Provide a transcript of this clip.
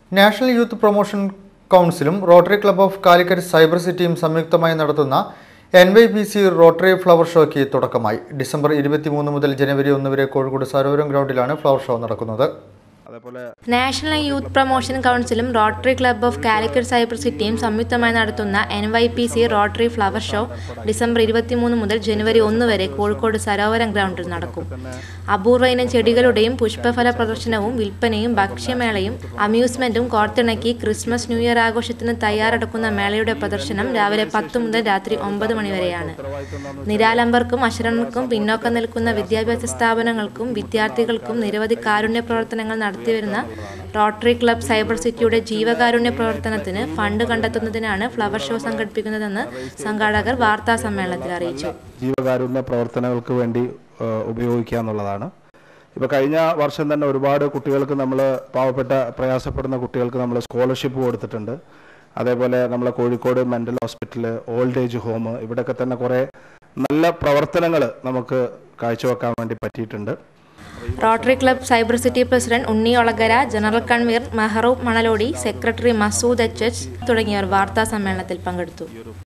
national youth promotion കൗൺസിലും rotary club of Calicut cyber സിറ്റിയും സംയുക്തമായി നടത്തുന്ന N Y P C rotary flower ഷോയ്ക്ക് തുടക്കമായി ഡിസംബർ ഇരുപത്തിമൂന്ന് മുതൽ ജനുവരി ഒന്ന് വരെ കോഴിക്കോട് സരോവരം ഗ്രൗണ്ടിലാണ് ഫ്ലവർ ഷോ നടക്കുന്നത് അതേപോലെ നാഷണൽ യൂത്ത് പ്രൊമോഷൻ കൗൺസിലും rotary club of Calicut cyber സിറ്റിയും സംയുക്തമായി നടത്തുന്ന N Y P C rotary flower show December ഇരുപത്തിമൂന്ന് മുതൽ ജനുവരി ഒന്ന് വരെ കോഴിക്കോട് സരോവരം ഗ്രൗണ്ടിൽ നടക്കും അപൂർവ ഇനം ചെടികളുടെയും പുഷ്പഫല പ്രദർശനവും വിൽപ്പനയും ഭക്ഷ്യമേളയും അമ്യൂസ്മെന്റും കോർത്തിണക്കി ക്രിസ്മസ് ന്യൂ ഇയർ ആഘോഷത്തിന് തയ്യാറെടുക്കുന്ന മേളയുടെ പ്രദർശനം രാവിലെ പത്ത് മുതൽ രാത്രി ഒമ്പത് മണി വരെയാണ് നിരാലംബർക്കും അശരണർക്കും പിന്നോക്കം നിൽക്കുന്ന വിദ്യാഭ്യാസ സ്ഥാപനങ്ങൾക്കും വിദ്യാർത്ഥികൾക്കും നിരവധി കാരുണ്യ പ്രവർത്തനങ്ങൾ നടത്തിവരുന്ന റോട്ടറി ക്ലബ് സൈബർ സിറ്റിയുടെ ജീവകാരുണ്യ പ്രവർത്തനത്തിന് ഫണ്ട് കണ്ടെത്തുന്നതിനാണ് ഫ്ലവർ ഷോ സംഘടിപ്പിക്കുന്നതെന്ന് സംഘാടകർ വാർത്താ സമ്മേളനത്തിൽ അറിയിച്ചു ജീവകാരുണ്യ പ്രവർത്തനങ്ങൾക്ക് വേണ്ടി ഏഹ്, ഉപയോഗിക്കുക എന്നുള്ളതാണ് ഇപ്പോൾ കഴിഞ്ഞ വർഷം തന്നെ ഒരുപാട് കുട്ടികൾക്ക് നമ്മൾ പാവപ്പെട്ട പ്രയാസപ്പെടുന്ന കുട്ടികൾക്ക് നമ്മൾ സ്കോളർഷിപ്പ് കൊടുത്തിട്ടുണ്ട് അതേപോലെ നമ്മളെ Kozhikode mental hospital old age home ഇവിടെയൊക്കെ തന്നെ കുറേ നല്ല പ്രവർത്തനങ്ങൾ നമുക്ക് കാഴ്ചവെക്കാൻ വേണ്ടി പറ്റിയിട്ടുണ്ട് rotary club cyber city president Unni Olakara general convener Mehroob Manalodi secretary Masood H H തുടങ്ങിയവർ വാർത്താ സമ്മേളനത്തിൽ പങ്കെടുത്തു